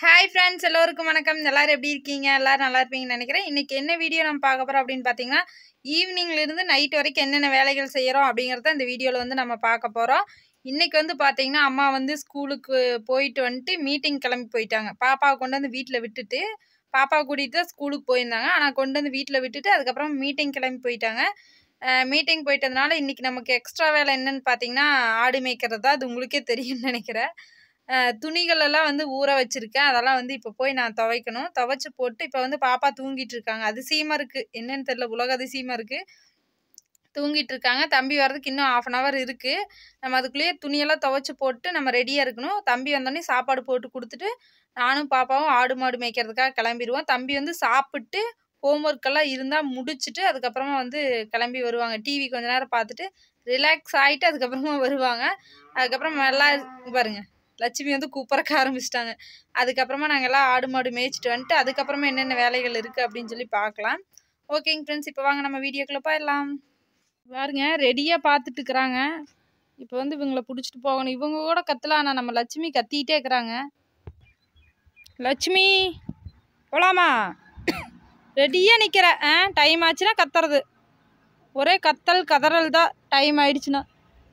Hi friends எல்லோருக்கும் வணக்கம் எல்லாரும் எப்படி இருக்கீங்க எல்லாரும் நல்லா இருப்பீங்கன்னு நினைக்கிறேன் இன்னைக்கு என்ன வீடியோ நம்ம பார்க்க போகிறோம் அப்படின்னு பார்த்தீங்கன்னா ஈவினிங்லேருந்து நைட் வரைக்கும் என்னென்ன வேலைகள் செய்கிறோம் அப்படிங்கிறத இந்த வீடியோவில் வந்து நம்ம பார்க்க போகிறோம் இன்னைக்கு வந்து பார்த்தீங்கன்னா அம்மா வந்து ஸ்கூலுக்கு போயிட்டு வந்துட்டு மீட்டிங் கிளம்பி போயிட்டாங்க பாப்பாவை கொண்டு வந்து வீட்டில் விட்டுட்டு பாப்பாவை கூட்டிகிட்டு தான் ஸ்கூலுக்கு போயிருந்தாங்க ஆனால் கொண்டு வந்து வீட்டில் விட்டுட்டு அதுக்கப்புறம் மீட்டிங் கிளம்பி போயிட்டாங்க மீட்டிங் போயிட்டதுனால இன்னைக்கு நமக்கு எக்ஸ்ட்ரா வேலை என்னன்னு பார்த்தீங்கன்னா ஆடு மேய்க்கிறது தான் அது உங்களுக்கே தெரியும்னு நினைக்கிறேன் அஹ் துணிகள் எல்லாம் வந்து ஊற வச்சிருக்கேன் அதெல்லாம் வந்து இப்போ போய் நான் துவைக்கணும் துவைச்சு போட்டு இப்போ வந்து பாப்பா தூங்கிட்டு இருக்காங்க அதிசயமா இருக்கு என்னன்னு தெரியல உலக அதிசயமா இருக்கு தூங்கிட்டு இருக்காங்க தம்பி வர்றதுக்கு இன்னும் ஆஃப் அன் ஹவர் இருக்கு நம்ம அதுக்குள்ளேயே துணியெல்லாம் துவைச்சு போட்டு நம்ம ரெடியாக இருக்கணும் தம்பி வந்தோடனே சாப்பாடு போட்டு கொடுத்துட்டு நானும் பாப்பாவும் ஆடு மாடு மேய்க்கிறதுக்காக கிளம்பிடுவோம் தம்பி வந்து சாப்பிட்டு ஹோம்ஒர்க் எல்லாம் இருந்தால் முடிச்சுட்டு அதுக்கப்புறமா வந்து கிளம்பி வருவாங்க டிவி கொஞ்ச நேரம் பார்த்துட்டு ரிலாக்ஸ் ஆகிட்டு அதுக்கப்புறமா வருவாங்க அதுக்கப்புறம் எல்லாம் இங்க பாருங்க லட்சுமி வந்து கூப்பிடக்க ஆரம்பிச்சிட்டாங்க அதுக்கப்புறமா நாங்கள் எல்லாம் ஆடு மாடு மேய்ச்சிட்டு வந்துட்டு அதுக்கப்புறமா என்னென்ன வேலைகள் இருக்குது அப்படின்னு சொல்லி பார்க்கலாம் ஓகேங்க ஃப்ரெண்ட்ஸ் இப்போ வாங்க நம்ம வீடியோக்குள்ளே போயிடலாம் பாருங்க ரெடியாக பார்த்துட்டு இருக்கிறாங்க இப்போ வந்து இவங்களை பிடிச்சிட்டு போகணும் இவங்க கூட கத்தலாம் ஆனால் நம்ம லட்சுமி கத்திக்கிட்டே இருக்கிறாங்க லட்சுமி போலாமா ரெடியாக நிற்கிற ஆ டைம் ஆச்சுன்னா கத்துறது ஒரே கத்தல் கதறல் தான் டைம் ஆயிடுச்சுன்னா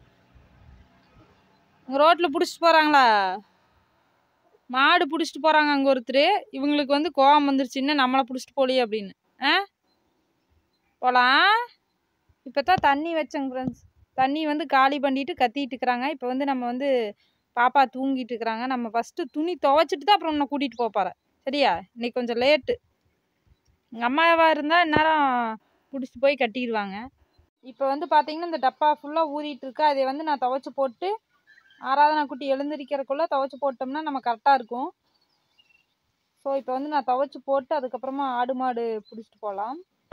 ரோட்டில் பிடிச்சிட்டு போகிறாங்களா மாடு பிடிச்சிட்டு போகிறாங்க அங்கே ஒருத்தர் இவங்களுக்கு வந்து கோவம் வந்துருச்சு இன்னும் நம்மளை பிடிச்சிட்டு போலியே அப்படின்னு ஆ போகலாம் இப்போ தான் தண்ணி வச்சேங்க ஃப்ரெண்ட்ஸ் தண்ணி வந்து காலி பண்ணிட்டு கத்திட்டு இருக்கிறாங்க இப்போ வந்து நம்ம வந்து பாப்பா தூங்கிட்டு இருக்கிறாங்க நம்ம ஃபஸ்ட்டு துணி துவைச்சிட்டு தான் அப்புறம் உன்னை கூட்டிகிட்டு போப்பாரு சரியா இன்னைக்கு கொஞ்சம் லேட்டு எங்கள் அம்மாவாக இருந்தால் இந்நேரம் பிடிச்சிட்டு போய் கட்டிடுவாங்க இப்போ வந்து பார்த்தீங்கன்னா இந்த டப்பா ஃபுல்லாக ஊறிட்டு இருக்கு அதை வந்து நான் துவைச்சி போட்டு ஆராதனா குட்டி எழுந்திரிக்கிறதுக்குள்ளே துவைச்சி போட்டோம்னா நம்ம கரெக்டாக இருக்கும் ஸோ இப்போ வந்து நான் துவைச்சி போட்டு அதுக்கப்புறமா ஆடு மாடு பிடிச்சிட்டு போகலாம்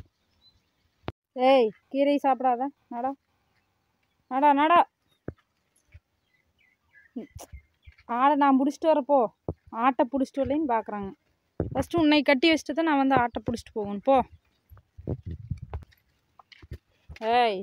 ஏய் கீரை சாப்பிடாத நடா நடா நடா ம். ஆடை நான் பிடிச்சிட்டு வரப்போ ஆட்டை பிடிச்சிட்டு வரலைன்னு பார்க்குறாங்க ஃபஸ்ட்டு உன்னை கட்டி வச்சுட்டு தான் நான் வந்து ஆட்டை பிடிச்சிட்டு போகணும் போ ஏய்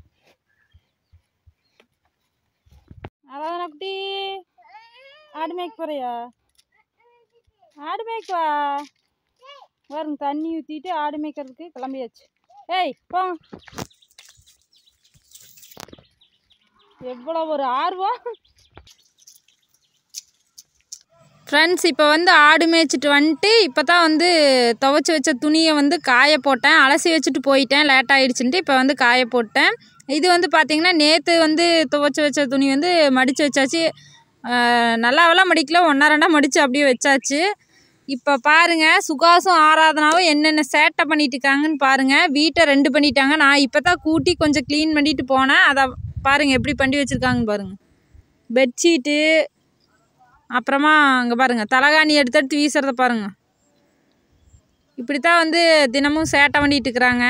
அதான் குட்டி ஆடு மேய்க்க போறியா ஆடு மேய்க்க வா பாருங்க தண்ணி ஊற்றிட்டு ஆடு மேய்க்கிறதுக்கு கிளம்பியாச்சு ஏய் போ எவ்வளோ ஒரு ஆர்வம் ஃப்ரெண்ட்ஸ் இப்போ வந்து ஆடு மேய்ச்சிட்டு வந்துட்டு இப்போ தான் வந்து துவைச்சி வச்ச துணியை வந்து காய போட்டேன் அலசி வச்சுட்டு போயிட்டேன் லேட் ஆகிடுச்சுன்ட்டு இப்போ வந்து காய போட்டேன் இது வந்து பார்த்திங்கன்னா நேற்று வந்து துவைச்சி வச்ச துணி வந்து மடித்து வச்சாச்சு ஆஹ் நல்லாவெல்லாம் மடிக்கல ஒன்றா ரெண்டாக மடித்து அப்படியே வச்சாச்சு இப்போ பாருங்க சுகாசும் ஆராதனாவும் என்னென்ன சேட்டை பண்ணிட்டு இருக்காங்கன்னு பாருங்க வீட்டை ரெண்டு பண்ணிட்டாங்க நான் இப்போ தான் கூட்டி கொஞ்சம் க்ளீன் பண்ணிட்டு போனேன் அதை பாருங்க எப்படி பண்ணி வச்சுருக்காங்கன்னு பாருங்க பெட்ஷீட்டு அப்புறமா அங்கே பாருங்க தலகாணி எடுத்து எடுத்து வீசுறத பாருங்க இப்படி தான் வந்து தினமும் சேட்டை பண்ணிட்டு இருக்கிறாங்க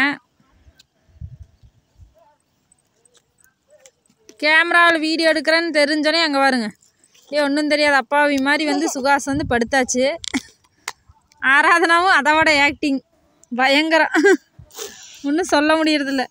கேமராவில் வீடியோ எடுக்கிறேன்னு தெரிஞ்சோடனே அங்கே பாருங்க ஏ ஒன்றும் தெரியாது அப்பாவி மாதிரி வந்து சுகாஸ் வந்து படுத்தாச்சு ஆராதனாவும் அதை விட ஆக்டிங் பயங்கரம் ஒன்றும் சொல்ல முடியறதில்ல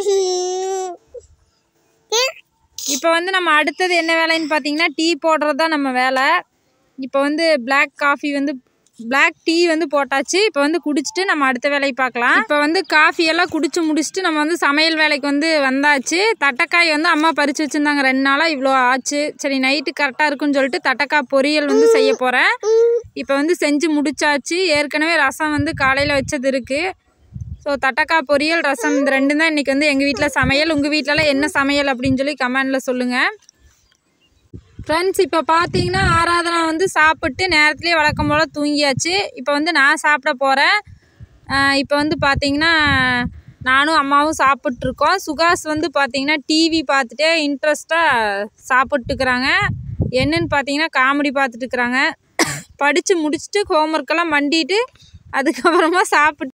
இப்போ வந்து நம்ம அடுத்தது என்ன வேலைன்னு பார்த்தீங்கன்னா டீ போடுறது தான் நம்ம வேலை இப்போ வந்து Black காஃபி வந்து Black டீ வந்து போட்டாச்சு இப்போ வந்து குடிச்சிட்டு நம்ம அடுத்த வேலையை பார்க்கலாம் இப்போ வந்து காஃபி எல்லாம் குடிச்சு முடிச்சுட்டு நம்ம வந்து சமையல் வேலைக்கு வந்து வந்தாச்சு தட்டைக்காய் வந்து அம்மா பறித்து வச்சுருந்தாங்க ரெண்டு நாளாக இவ்வளோ ஆச்சு சரி நைட்டு கரெக்டாக இருக்குன்னு சொல்லிட்டு தட்டைக்காய் பொரியல் வந்து செய்ய போகிறேன் இப்போ வந்து செஞ்சு முடிச்சாச்சு ஏற்கனவே ரசம் வந்து காலையில் வச்சது இருக்குது ஸோ தட்டக்காய் பொரியல் ரசம் இந்த ரெண்டு தான் இன்றைக்கி வந்து எங்கள் வீட்டில் சமையல் உங்கள் வீட்டிலலாம் என்ன சமையல் அப்படின்னு சொல்லி கமெண்டில் சொல்லுங்கள் ஃப்ரெண்ட்ஸ் இப்போ பார்த்தீங்கன்னா ஆராதனா வந்து சாப்பிட்டு நேரத்துலேயே வழக்கம் போல் தூங்கியாச்சு இப்போ வந்து நான் சாப்பிட போகிறேன் இப்போ வந்து பார்த்தீங்கன்னா நானும் அம்மாவும் சாப்பிட்ருக்கோம் சுகாஸ் வந்து பார்த்தீங்கன்னா டிவி பார்த்துட்டே இன்ட்ரெஸ்ட்டாக சாப்பிட்டுக்கிறாங்க என்னன்னு பார்த்தீங்கன்னா காமெடி பார்த்துட்டு இருக்கிறாங்க படித்து முடிச்சுட்டு ஹோம்ஒர்க்கெல்லாம் பண்ணிட்டு அதுக்கப்புறமா சாப்பிட்டு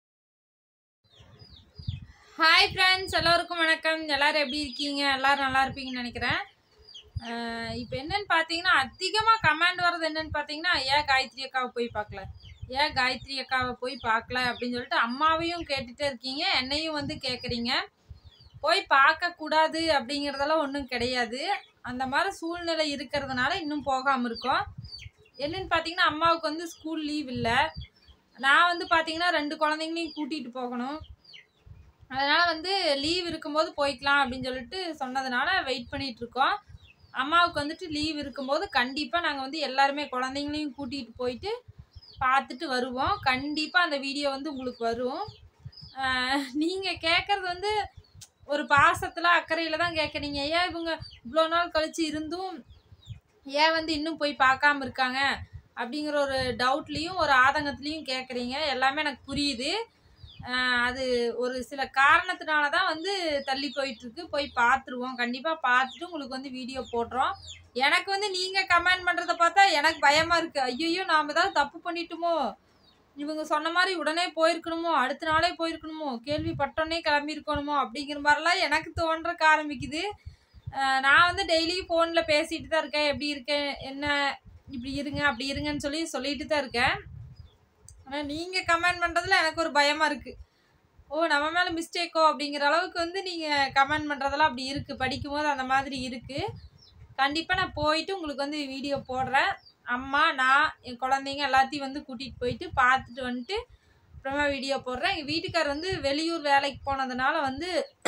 ஹாய் ஃப்ரெண்ட்ஸ் எல்லோருக்கும் வணக்கம் எல்லாரும் எப்படி இருக்கீங்க எல்லாரும் நல்லா இருப்பீங்கன்னு நினைக்கிறேன் இப்போ என்னன்னு பார்த்தீங்கன்னா அதிகமாக கமெண்ட் வர்றது என்னன்னு பார்த்தீங்கன்னா ஏன் காயத்ரி அக்காவை போய் பார்க்கல ஏன் காயத்ரி அக்காவை போய் பார்க்கல அப்படின்னு சொல்லிட்டு அம்மாவையும் கேட்டுட்டே இருக்கீங்க என்னையும் வந்து கேட்குறீங்க போய் பார்க்கக்கூடாது அப்படிங்கிறதெல்லாம் ஒன்றும் கிடையாது அந்த மாதிரி சூழ்நிலை இருக்கிறதுனால இன்னும் போகாமல் இருக்கோம் என்னன்னு பார்த்தீங்கன்னா அம்மாவுக்கு வந்து ஸ்கூல் லீவ் இல்லை நான் வந்து பார்த்தீங்கன்னா ரெண்டு குழந்தைங்களையும் கூட்டிகிட்டு போகணும் அதனால் வந்து லீவ் இருக்கும்போது போய்க்கலாம் அப்படின்னு சொல்லிட்டு சொன்னதுனால வெயிட் பண்ணிட்டு இருக்கோம் அம்மாவுக்கு வந்துட்டு லீவ் இருக்கும்போது கண்டிப்பாக நாங்கள் வந்து எல்லாருமே குழந்தைங்களையும் கூட்டிகிட்டு போயிட்டு பார்த்துட்டு வருவோம் கண்டிப்பாக அந்த வீடியோ வந்து உங்களுக்கு வரும் நீங்கள் கேட்குறது வந்து ஒரு பாசத்தில் அக்கறையில் தான் கேட்குறீங்க ஏன் இவங்க இவ்வளோ நாள் கழிச்சு இருந்தும் ஏன் வந்து இன்னும் போய் பார்க்காம இருக்காங்க அப்படிங்கிற ஒரு டவுட்லேயும் ஒரு ஆதங்கத்துலேயும் கேட்குறீங்க எல்லாமே எனக்கு புரியுது ஆஹ் அது ஒரு சில காரணத்தினால தான் வந்து தள்ளி போயிட்டுருக்கு போய் பார்த்துருவோம் கண்டிப்பாக பார்த்துட்டு உங்களுக்கு வந்து வீடியோ போடுறோம் எனக்கு வந்து நீங்கள் கமெண்ட் பண்ணுறத பார்த்தா எனக்கு பயமாக இருக்குது ஐயோ நாம் ஏதாவது தப்பு பண்ணிட்டோமோ இவங்க சொன்ன மாதிரி உடனே போயிருக்கணுமோ அடுத்த நாளே போயிருக்கணுமோ கேள்விப்பட்டோன்னே கிளம்பி இருக்கணுமோ அப்படிங்கிற மாதிரிலாம் எனக்கு தோன்றக்க ஆரம்பிக்குது ஆஹ் நான் வந்து டெய்லி ஃபோனில் பேசிட்டு தான் இருக்கேன் எப்படி இருக்கேன் என்ன இப்படி இருங்க அப்படி இருங்கன்னு சொல்லி சொல்லிட்டு தான் இருக்கேன் ஆனால் நீங்கள் கமெண்ட் பண்ணுறதுல எனக்கு ஒரு பயமாக இருக்குது ஓ நம்ம மேலே மிஸ்டேக்கோ அப்படிங்கிற அளவுக்கு வந்து நீங்கள் கமெண்ட் பண்ணுறதெல்லாம் அப்படி இருக்குது படிக்கும்போது அந்த மாதிரி இருக்குது கண்டிப்பாக நான் போயிட்டு உங்களுக்கு வந்து வீடியோ போடுறேன் அம்மா நான் என் குழந்தைங்க எல்லாத்தையும் வந்து கூட்டிகிட்டு போயிட்டு பார்த்துட்டு வந்துட்டு அப்புறமா வீடியோ போடுறேன் எங்கள் வீட்டுக்கார் வந்து வெளியூர் வேலைக்கு போனதுனால வந்து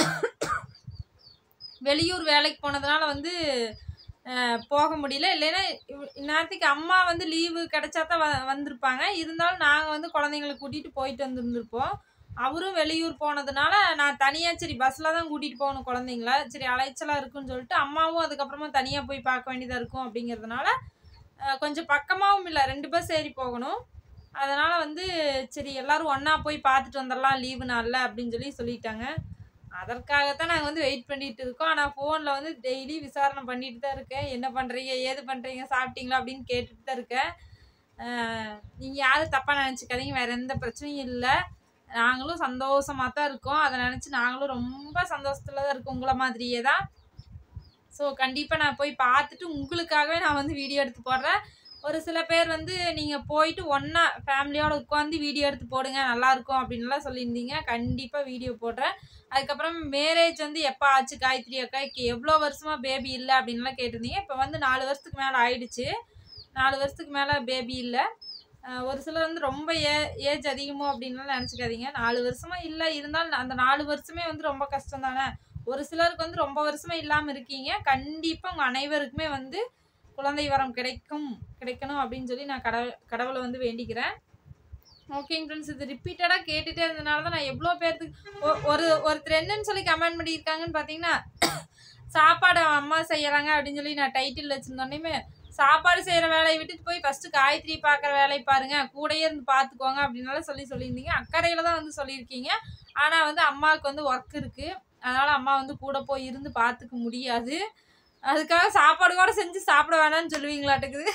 வெளியூர் வேலைக்கு போனதுனால வந்து அஹ், போக முடியல இல்லைன்னா இவ்- இந்நேரத்துக்கு அம்மா வந்து லீவு கிடைச்சா தான் வ வந்திருப்பாங்க இருந்தாலும் நாங்கள் வந்து குழந்தைங்களை கூட்டிகிட்டு போயிட்டு வந்துருந்துருப்போம் அவரும் வெளியூர் போனதுனால நான் தனியாக சரி பஸ்ஸில் தான் கூட்டிகிட்டு போகணும் குழந்தைங்கள சரி அலைச்சலாக இருக்குன்னு சொல்லிட்டு அம்மாவும் அதுக்கப்புறமா தனியாக போய் பார்க்க வேண்டியதாக இருக்கும் அப்படிங்கிறதுனால அஹ், கொஞ்சம் பக்கமாகவும் இல்லை ரெண்டு பஸ் ஏறி போகணும் அதனால் வந்து சரி எல்லாரும் ஒன்றா போய் பார்த்துட்டு வந்துடலாம் லீவு நாளில் அப்படின்னு சொல்லி சொல்லிட்டாங்க அதற்காகத்தான் நாங்கள் வந்து வெயிட் பண்ணிட்டு இருக்கோம் ஆனால் ஃபோனில் வந்து டெய்லி விசாரணை பண்ணிட்டு தான் இருக்கேன் என்ன பண்ணுறீங்க ஏது பண்ணுறீங்க சாப்பிட்டீங்களா அப்படின்னு கேட்டுட்டு தான் இருக்கேன் நீங்கள் யாரும் தப்பாக நினச்சிக்காதீங்க வேறு எந்த பிரச்சனையும் இல்லை நாங்களும் சந்தோஷமாக தான் இருக்கோம் அதை நினச்சி நாங்களும் ரொம்ப சந்தோஷத்தில் தான் இருக்கோம் உங்களை மாதிரியே தான் ஸோ கண்டிப்பாக நான் போய் பார்த்துட்டு உங்களுக்காகவே நான் வந்து வீடியோ எடுத்து போடுறேன் ஒரு சில பேர் வந்து நீங்கள் போயிட்டு ஒன்றா ஃபேமிலியோட உட்காந்து வீடியோ எடுத்து போடுங்க நல்லாயிருக்கும் அப்படின்லாம் சொல்லியிருந்தீங்க கண்டிப்பாக வீடியோ போடுறேன் அதுக்கப்புறம் மேரேஜ் வந்து எப்போ ஆச்சு காயத்ரி அக்காக்கு எவ்வளோ வருஷமாக பேபி இல்லை அப்படின்லாம் கேட்டிருந்தீங்க இப்போ வந்து நாலு வருஷத்துக்கு மேலே ஆயிடுச்சு நாலு வருஷத்துக்கு மேலே பேபி இல்லை அஹ் ஒரு சிலர் வந்து ரொம்ப ஏ ஏஜ் அதிகமோ அப்படின்லாம் நினச்சிக்காதீங்க நாலு வருஷமா இல்லை இருந்தாலும் அந்த நாலு வருஷமே வந்து ரொம்ப கஷ்டம் தானே ஒரு சிலருக்கு வந்து ரொம்ப வருஷமா இல்லாமல் இருக்கீங்க கண்டிப்பாக உங்கள் அனைவருக்குமே வந்து குழந்தை வரம் கிடைக்கும் கிடைக்கணும் அப்படின்னு சொல்லி நான் கடவுள் கடவுளை வந்து வேண்டிக்கிறேன் ஓகேங்க ஃப்ரெண்ட்ஸ் இது ரிப்பீட்டடாக கேட்டுகிட்டே இருந்தனால தான் நான் எவ்வளோ பேர்த்துக்கு ஒ- ஒரு ஒருத்தர் என்னன்னு சொல்லி கமெண்ட் பண்ணியிருக்காங்கன்னு பார்த்தீங்கன்னா சாப்பாடு அம்மா செய்யறாங்க அப்படின்னு சொல்லி நான் டைட்டில் வச்சிருந்தோன்னே சாப்பாடு செய்கிற வேலையை விட்டுட்டு போய் ஃபஸ்ட்டு காயத்ரி பார்க்குற வேலையை பாருங்க கூடயே இருந்து பார்த்துக்கோங்க அப்படின்னால சொல்லி சொல்லியிருந்தீங்க அக்கறையில் தான் வந்து சொல்லியிருக்கீங்க ஆனால் வந்து அம்மாவுக்கு வந்து ஒர்க் இருக்குது அதனால் அம்மா வந்து கூட போய் இருந்து பார்த்துக்க முடியாது அதுக்காக சாப்பாடு கூட செஞ்சு சாப்பிட வேணாம்னு சொல்லுவீங்களாட்டுக்குது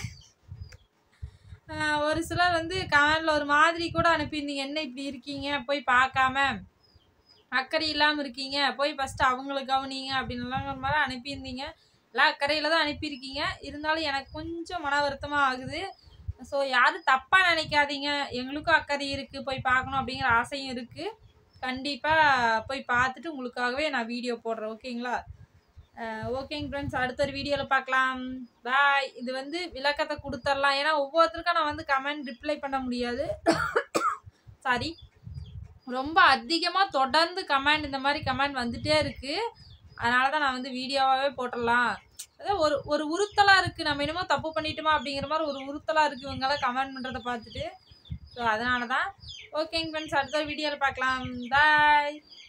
ஆஹ் ஒரு சிலர் வந்து கமெண்ட்ல ஒரு மாதிரி கூட அனுப்பியிருந்தீங்க என்ன இப்படி இருக்கீங்க போய் பார்க்காம அக்கறை இல்லாமல் இருக்கீங்க போய் ஃபஸ்ட்டு அவங்கள கவனிங்க அப்படின்லாம் ஒரு மாதிரி அனுப்பியிருந்தீங்க எல்லாம் அக்கறையில் தான் அனுப்பியிருக்கீங்க இருந்தாலும் எனக்கு கொஞ்சம் மன வருத்தமாக ஆகுது ஸோ யாரும் தப்பாக நினைக்காதீங்க எங்களுக்கும் அக்கறை இருக்குது போய் பார்க்கணும் அப்படிங்கிற ஆசையும் இருக்குது கண்டிப்பாக போய் பார்த்துட்டு உங்களுக்காகவே நான் வீடியோ போடுறேன் ஓகேங்களா ஓகேங்க ஃப்ரெண்ட்ஸ் அடுத்த ஒரு வீடியோவில் பார்க்கலாம் பாய் இது வந்து விளக்கத்தை கொடுத்துர்லாம் ஏன்னா ஒவ்வொருத்தருக்கும் நான் வந்து கமெண்ட் ரிப்ளை பண்ண முடியாது சாரி ரொம்ப அதிகமாக தொடர்ந்து கமெண்ட் இந்த மாதிரி கமெண்ட் வந்துட்டே இருக்குது அதனால தான் நான் வந்து வீடியோவாகவே போட்டுடலாம் அதாவது ஒரு ஒரு உறுத்தலாக இருக்குது நம்ம என்னமோ தப்பு பண்ணிட்டோமா அப்படிங்கிற மாதிரி ஒரு உறுத்தலாக இருக்குது இவங்கெல்லாம் கமெண்ட் பண்ணுறதை பார்த்துட்டு ஸோ அதனால தான் ஓகேங்க ஃப்ரெண்ட்ஸ் அடுத்த வீடியோவில் பார்க்கலாம் பாய்